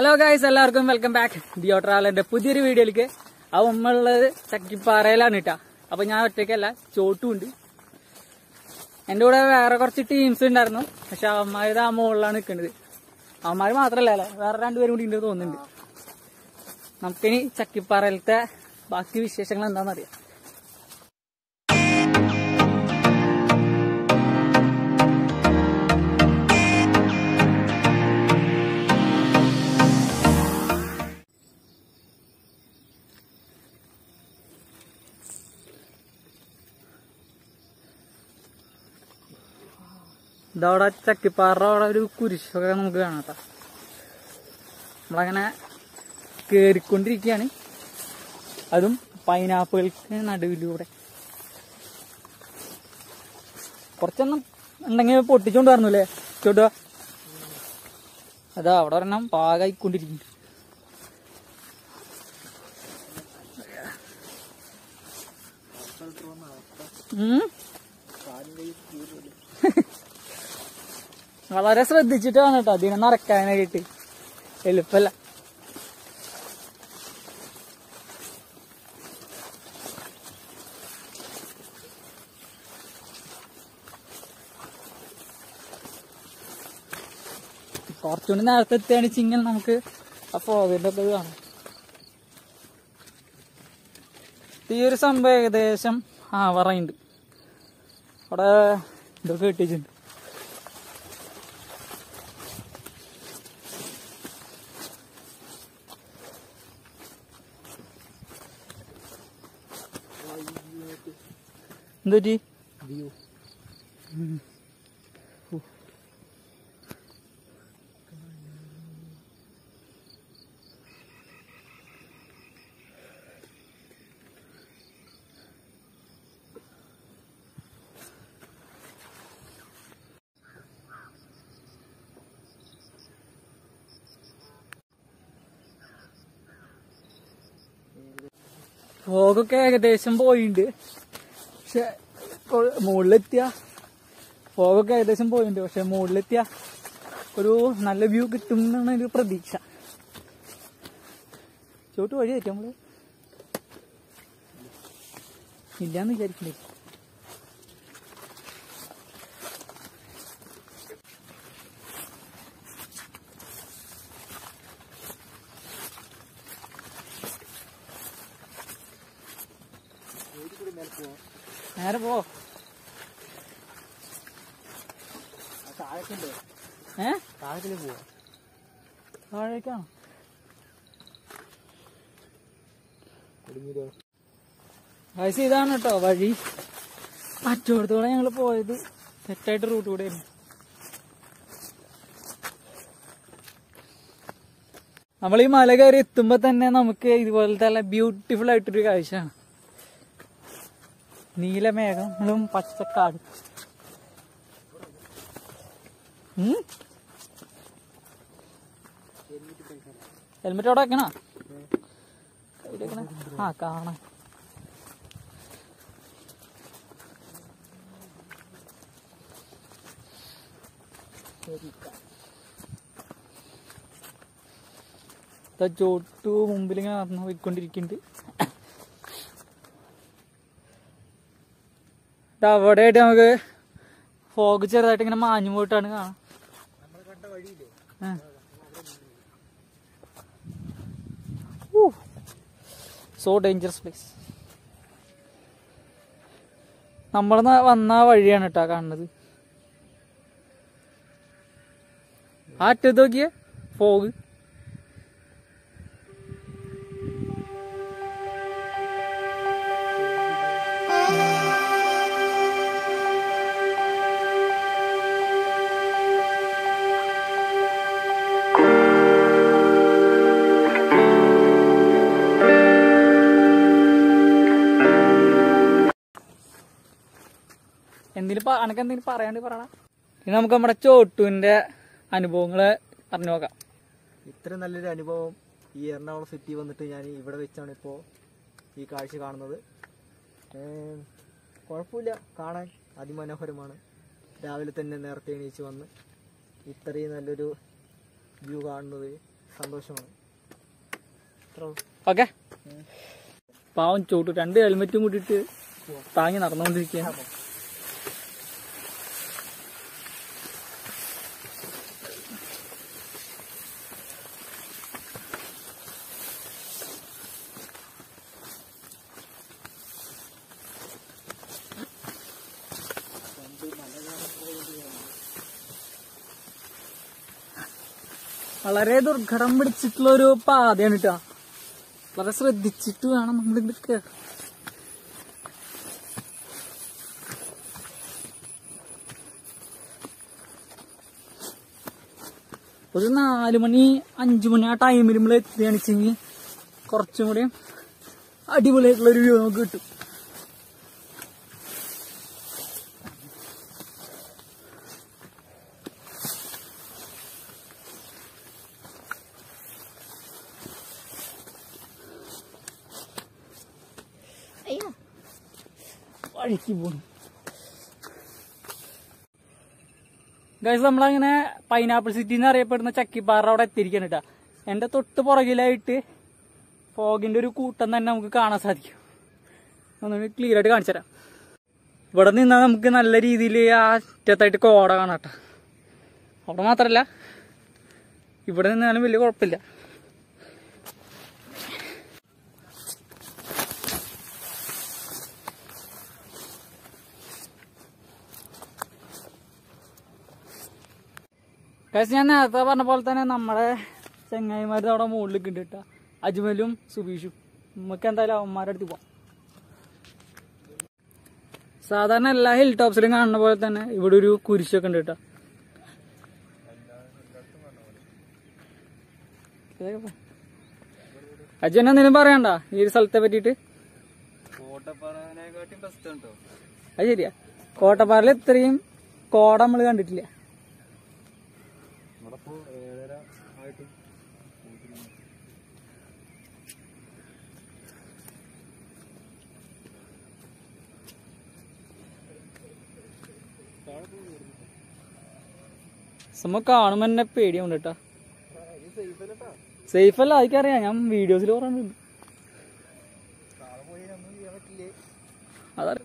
Hello guys എല്ലാവർക്കും welcome back ഡിയോ ട്രാവലറിന്റെ പുതിയൊരു വീഡിയോയിലേക്ക് അത് നമ്മളുള്ളത് ചക്കിപ്പാറയിലാണ് കേട്ടാ അപ്പൊ ഞാൻ ഒറ്റയ്ക്കല്ല ചോട്ടുമുണ്ട് എന്റെ കൂടെ വേറെ കുറച്ച് ടീംസ് ഉണ്ടായിരുന്നു പക്ഷെ അവന്മാര് ആ മുകളിലാണ് നിൽക്കുന്നത് അവന്മാര് മാത്രല്ല അല്ലേ വേറെ രണ്ടുപേരും കൂടി ഉണ്ട് തോന്നുന്നുണ്ട് നമുക്കിനി ചക്കിപ്പാറയിലത്തെ ബാക്കി വിശേഷങ്ങൾ എന്താണെന്നറിയാം ഇതവിടെ ചക്കിപ്പാറ അവിടെ ഒരു കുരിശൊക്കെ നമുക്ക് കാണാം കേട്ടോ നമ്മളങ്ങനെ കേറിക്കൊണ്ടിരിക്കുകയാണ് അതും പൈനാപ്പിൾക്ക് നടുവിലൂടെ കുറച്ചൊന്നും ഉണ്ടെങ്കിൽ പൊട്ടിച്ചോണ്ട് വരണല്ലേ ചോട്ടുക അതാ അവിടെ ഒരെണ്ണം പാകായിക്കൊണ്ടിരിക്കുന്നു ഉം വളരെ ശ്രദ്ധിച്ചിട്ട് വേണം കേട്ടോ അതിനെ നടക്കാനായിട്ട് എളുപ്പല്ല കുറച്ചുകൂടി നേരത്തെ എത്തുകയാണെച്ചെങ്കിൽ നമുക്ക് ആ ഫോഗിന്റെ ഒക്കെ ഇത് കാണാം ഈ ഒരു സംഭവം ഏകദേശം ആ പറയുന്നുണ്ട് അവിടെ ഇതൊക്കെ കിട്ടിയിട്ടുണ്ട് എന്തുപറ്റി ഫോഗൊക്കെ ഏകദേശം പോയിണ്ട് പക്ഷെ കൊ- മുകളിലെത്തിയ ഫോഗൊക്കെ ഏകദേശം പോയിട്ടുണ്ട് പക്ഷെ മുകളിലെത്തിയ ഒരു നല്ല വ്യൂ കിട്ടും എന്നാണ് ഒരു പ്രതീക്ഷ ചോട്ട് വഴി തെറ്റി നമ്മള് ഇല്ലാന്ന് വിചാരിക്കില്ലേ നേരെ പോ ഏ താഴത്തിൽ പോവാ താഴേക്കാണോ കുടുങ്ങിയതോ ആഴ്ച ഇതാണ് കേട്ടോ വഴി മറ്റോടത്തോളം ഞങ്ങൾ പോയത് തെറ്റായിട്ട് റൂട്ട് കൂടെ നമ്മൾ ഈ മല കയറി എത്തുമ്പോ തന്നെ നമുക്ക് ഇതുപോലത്തെ നല്ല ബ്യൂട്ടിഫുൾ ആയിട്ടൊരു കാഴ്ചയാണ് നീലമേഘങ്ങളും പച്ചക്കാട് ഹെൽമെറ്റ് അവിടെ വെക്കണോ കയ്യില് വെക്കണേ? ആ കാണാം ദാ ചോട്ടു മുമ്പിൽ ഇങ്ങനെ നടന്നു പോയിക്കൊണ്ടിരിക്കുന്നുണ്ട് ദാ അവിടെയായിട്ട് നമുക്ക് ഫോഗ് ചെറുതായിട്ട് ഇങ്ങനെ മാഞ്ഞു പോയിട്ടാണ് കാണാം സോ ഡേഞ്ചറസ് പ്ലേസ് നമ്മൾ വന്ന ആ വഴിയാണ് കേട്ടോ കാണുന്നത് ആ അറ്റത്ത് നോക്കിയേ ഫോഗ് എന്തെങ്കിലും പ- അനക്ക് എന്തെങ്കിലും പറയാണ്ട് പറയണ ഇനി നമുക്ക് നമ്മുടെ ചോട്ടുവിന്റെ അനുഭവങ്ങള് പറഞ്ഞു നോക്കാം ഇത്ര നല്ലൊരു അനുഭവം ഈ എറണാകുളം സിറ്റി വന്നിട്ട് ഞാൻ ഇവിടെ വെച്ചാണ് ഇപ്പോൾ ഈ കാഴ്ച കാണുന്നത് ഏം, കുഴപ്പമില്ല കാണാൻ അതിമനോഹരമാണ് രാവിലെ തന്നെ നേരത്തെ എണീച്ച് വന്ന് ഇത്രയും നല്ലൊരു വ്യൂ കാണുന്നത് സന്തോഷമാണ് ഇത്രേ ഉള്ളൂ. ഓക്കെ പാവം ചോട്ടു രണ്ട് ഹെൽമെറ്റും കൂട്ടിയിട്ട് താങ്ങി നടന്നുകൊണ്ടിരിക്കുകയാണ് വളരെ ദുർഘടം പിടിച്ചിട്ടുള്ള ഒരു പാതയാണ് കേട്ടോ വളരെ ശ്രദ്ധിച്ചിട്ട് വേണം നമ്മൾ നിൽക്കുക ഒരു നാല് മണി അഞ്ചു മണി ആ ടൈമിൽ നമ്മൾ എത്തുകയാണെച്ചെങ്കിൽ കുറച്ചും കൂടി അടിപൊളിയായിട്ടുള്ള ഒരു വ്യൂ നമുക്ക് കിട്ടും വഴിക്ക് പോണു ഗൈസ് നമ്മളങ്ങനെ പൈനാപ്പിൾ സിറ്റി എന്ന് അറിയപ്പെടുന്ന ചക്കിപ്പാറ അവിടെ എത്തിയിരിക്കാൻ കേട്ടാ എന്റെ തൊട്ട് പുറകിലായിട്ട് ഫോഗിന്റെ ഒരു കൂട്ടം തന്നെ നമുക്ക് കാണാൻ സാധിക്കും ഒന്ന് ക്ലിയർ ആയിട്ട് കാണിച്ചു തരാം ഇവിടെ നിന്നാൽ നമുക്ക് നല്ല രീതിയിൽ ആ അറ്റത്തായിട്ട് കോട കാണാട്ടോ അവിടെ മാത്രല്ല ഇവിടെ നിന്നാലും വലിയ കുഴപ്പമില്ല പക്ഷെ ഞാൻ നേരത്തെ പറഞ്ഞ പോലെ തന്നെ നമ്മുടെ ചെങ്ങായിമാരുടെ അവിടെ മുകളിൽ ഉണ്ട് കേട്ടോ അജ്മലും സുബീഷും നമുക്ക് എന്തായാലും അവന്മാരുടെ അടുത്ത് പോവാം സാധാരണ എല്ലാ ഹിൽ ടോപ്സിലും കാണുന്ന പോലെ തന്നെ ഇവിടെ ഒരു കുരിശൊക്കെ ഉണ്ട് കേട്ടോ അജുൻ എന്തെങ്കിലും പറയണ്ട ഈ ഒരു സ്ഥലത്തെ പറ്റിയിട്ട് കോട്ടപ്പാറനെക്കാട്ടും ബെസ്റ്റ് ഉണ്ടോ അത് ശരിയാ കോട്ടപ്പാറയിൽ ഇത്രയും കോട നമ്മൾ കണ്ടിട്ടില്ല ഇവിടെ ഇപ്പോ ഏഴര ആയിട്ടും നമ്മ കാണുമ്പോ തന്നെ പേടിയുണ്ട് കേട്ടോ സേഫ് അല്ല അതൊക്കെ ഞാൻ വീഡിയോസിൽ പറഞ്ഞിട്ടുണ്ട് നാളെ പോയി ഒന്നും ചെയ്യാൻ പറ്റില്ലേ അതറിയാം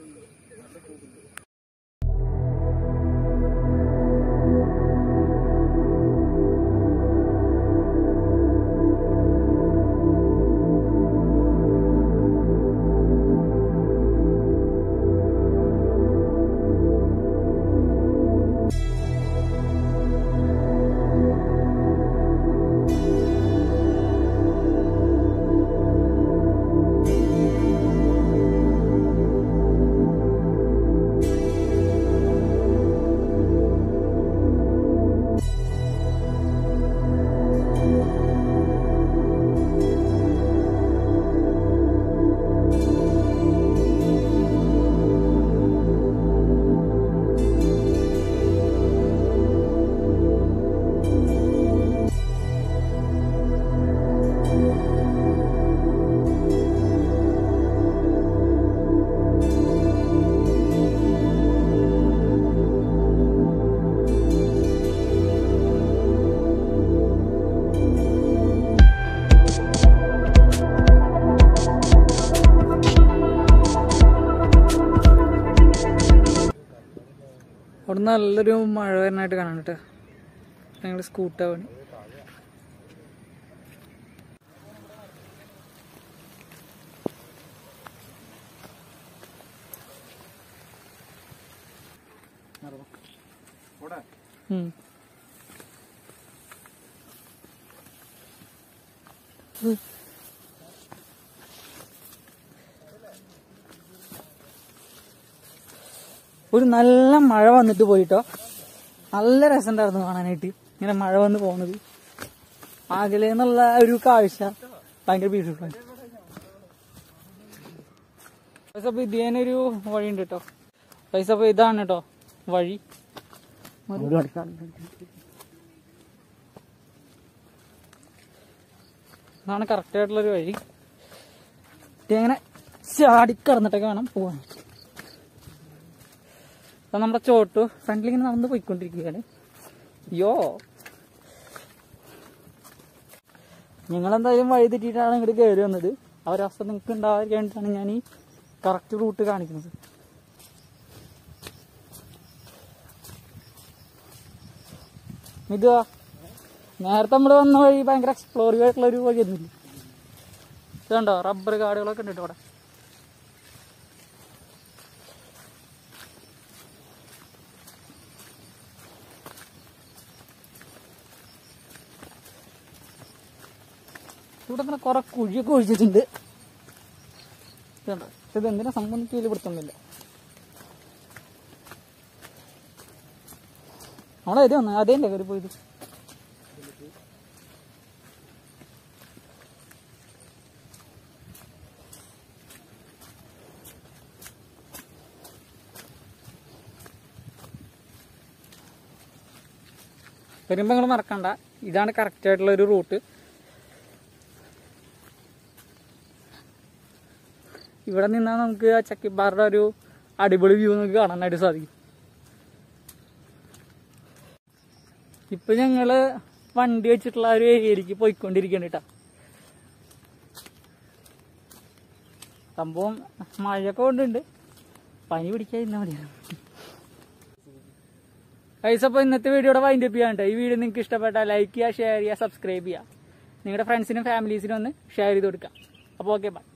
അവിടെ നല്ലൊരു മഴ വരുന്നതായിട്ട് കാണാൻ കേട്ടോ ഞങ്ങൾ സ്കൂട്ടാവാണ് ഇവിടെ ഉം. ഒരു നല്ല മഴ വന്നിട്ട് പോയിട്ടോ നല്ല രസമുണ്ടായിരുന്നു കാണാനായിട്ട് ഇങ്ങനെ മഴ വന്ന് പോകുന്നത് അകലെ എന്നുള്ള ഒരു കാഴ്ച ഭയങ്കര ബ്യൂട്ടിഫുൾ ആണ് പൈസ അപ്പൊ ഇതിനൊരു വഴിയുണ്ട് കേട്ടോ പൈസ അപ്പൊ ഇതാണ് കേട്ടോ വഴി ഇതാണ് കറക്റ്റ് ആയിട്ടുള്ളൊരു വഴി ഇത് ഇങ്ങനെ ചാടി കടന്നിട്ടൊക്കെ വേണം പോവാൻ അപ്പൊ നമ്മുടെ ചോട്ടു ഫ്രണ്ടിൽ ഇങ്ങനെ നടന്ന് പോയിക്കൊണ്ടിരിക്കുകയാണ് യോ നിങ്ങളെന്തായാലും വഴി തെറ്റിയിട്ടാണ് ഇങ്ങോട്ട് കയറി വന്നത് ആ ഒരു അവസ്ഥ നിങ്ങൾക്ക് ഉണ്ടാവാതിരിക്കാനായിട്ടാണ് ഞാൻ ഈ കറക്റ്റ് റൂട്ട് കാണിക്കുന്നത് ഇതുവാ നേരത്തെ നമ്മൾ വന്ന വഴി ഭയങ്കര എക്സ്പ്ലോറിംഗ് ആയിട്ടുള്ള ഒരു വഴി ഒന്നുമില്ല ഇതുണ്ടോ റബ്ബർ കാടുകളൊക്കെ ഉണ്ട് ട്ടോ ഇവിടെ ഇവിടെ തന്നെ കുറെ കുഴിയൊക്കെ ഒഴിച്ചിട്ടുണ്ട് ഇതുണ്ടോ ഇത് എന്തിനാ സംബന്ധിച്ച് വലിയ പിടുത്തൊന്നുമില്ല അവിടെ ഇത് വന്നു അതേ കയറി പോയത് വരുമ്പോൾ നിങ്ങൾ മറക്കണ്ട ഇതാണ് കറക്റ്റ് ആയിട്ടുള്ള ഒരു റൂട്ട് ഇവിടെ നിന്നാൽ നമുക്ക് ആ ചക്കിപ്പാറയുടെ ഒരു അടിപൊളി വ്യൂ നമുക്ക് കാണാനായിട്ട് സാധിക്കും ഇപ്പൊ ഞങ്ങള് വണ്ടി വെച്ചിട്ടുള്ള ആ ഒരു ഏരിയയിലേക്ക് പോയിക്കൊണ്ടിരിക്കണ കേട്ടാ സംഭവം മഴയൊക്കെ കൊണ്ടുണ്ട് പനി പിടിക്കാൻ ഇരുന്നാ മതിയാണ് ഗൈസ് അപ്പോൾ ഇന്നത്തെ വീഡിയോയുടെ വൈൻഡ് അപ്പ് ചെയ്യാണ്ട് ഈ വീഡിയോ നിങ്ങൾക്ക് ഇഷ്ടപ്പെട്ടാൽ ലൈക്ക് ചെയ്യുക ഷെയർ ചെയ്യുക സബ്സ്ക്രൈബ് ചെയ്യുക നിങ്ങളുടെ ഫ്രണ്ട്സിനും ഫാമിലീസിനും ഒന്ന് ഷെയർ ചെയ്ത് കൊടുക്കുക അപ്പോൾ ഓക്കെ ബൈ